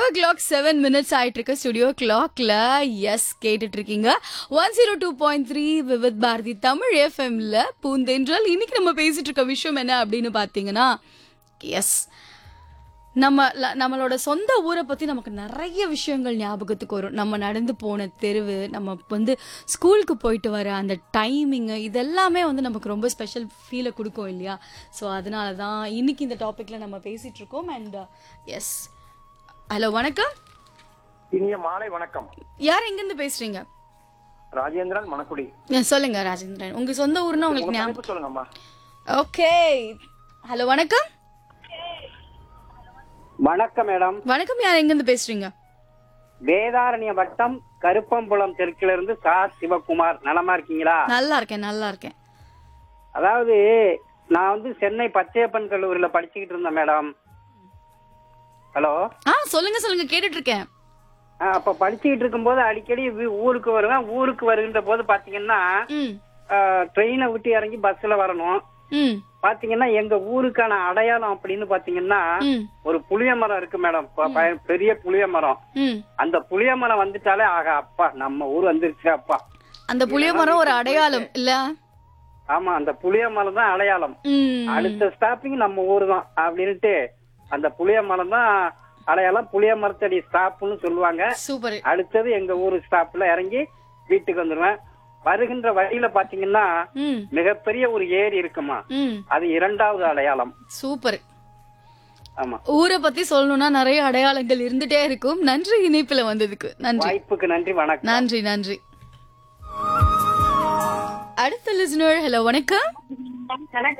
clock seven minutes ஆயிட்டு இருக்கு studio கிளாக்ல எஸ் கேட்டுட்டு இருக்கீங்க one zero two point three Vividh Bharati Tamil எஃப்எம்ல பூந்தென்றால் இன்னைக்கு நம்ம பேசிட்டு இருக்க விஷயம் என்ன அப்படின்னு பார்த்தீங்கன்னா எஸ் நம்ம ல- நம்மளோட சொந்த ஊரை பற்றி நமக்கு நிறைய விஷயங்கள் ஞாபகத்துக்கு வரும் நம்ம நடந்து போன தெருவு நம்ம வந்து ஸ்கூலுக்கு போயிட்டு வர அந்த டைமிங்கு இதெல்லாமே வந்து நமக்கு ரொம்ப ஸ்பெஷல் ஃபீலை கொடுக்கும் இல்லையா ஸோ அதனால தான் இன்னைக்கு இந்த டாப்பிக்கில் நம்ம பேசிகிட்டு இருக்கோம் அண்ட் எஸ் ஹலோ வணக்கம் இனிய மாலை வணக்கம் யார் எங்கேருந்து பேசுகிறீங்க ராஜேந்திரன் மணக்குடி சொல்லுங்க ராஜேந்திரன் உங்கள் சொந்த ஊர்னா உங்களுக்கு உங்க ஞாபகம் தலைப்பு சொல்லுங்கம்மா ஓகே ஹலோ வணக்கம் வணக்கம் மேடம் வணக்கம் யார் எங்கேருந்து பேசுகிறீங்க வேதாரண்ய வட்டம் கருப்பம்புலம் தெற்கிலிருந்து சா சிவகுமார் நலமா இருக்கீங்களா நல்லா இருக்கேன் நல்லா இருக்கேன் அதாவது நான் வந்து சென்னை பச்சையப்பன் கல்லூரியில படிச்சுக்கிட்டு இருந்தேன் மேடம் ஹலோ ஆ சொல்லுங்க சொல்லுங்க கேட்டுட்டு இருக்கேன் ஆ, அப்ப படிச்சுக்கிட்டு இருக்கும்போது அடிக்கடி வீ- ஊருக்கு வருவேன் ஊருக்கு வருகின்ற போது பாத்தீங்கன்னா ம் ட்ரெயினை விட்டு இறங்கி பஸ்ல வரணும் ம் பாத்தீங்கன்னா எங்க ஊருக்கான அடையாளம் அப்படின்னு பாத்தீங்கன்னா ம் ஒரு புளிய மரம் இருக்கு மேடம் ப- ப- பெரிய புளிய மரம் ம் அந்த புளிய மரம் வந்துட்டாலே ஆகா அப்பா நம்ம ஊர் வந்துருச்சு அப்பா அந்த புளிய மரம் ஒரு அடையாளம் இல்ல ஆமா அந்த புளிய மரம் தான் அடையாளம் ம் அடுத்த ஸ்டாப்பிங் நம்ம ஊர் தான் அப்படின்ட்டு அந்த புளிய மரம் தான் அடையாளம் புளிய மரத்தடி ஸ்டாப்னு சொல்லுவாங்க சூப்பர் அடுத்தது எங்க ஊர் ஸ்டாப்ல இறங்கி வீட்டுக்கு வந்துருவேன் வருகின்ற வழியில பாத்தீங்கன்னா ம் மிகப்பெரிய ஒரு ஏரி இருக்குமா ம் அது இரண்டாவது அடையாளம் சூப்பர் ஆமா ஊரை பத்தி சொல்லணும்னா நிறைய அடையாளங்கள் இருந்துட்டே இருக்கும் நன்றி இணைப்புல வந்ததுக்கு நன்றி வாய்ப்புக்கு நன்றி வணக்கம் நன்றி நன்றி அடுத்த லிசனர் ஹலோ வணக்கம்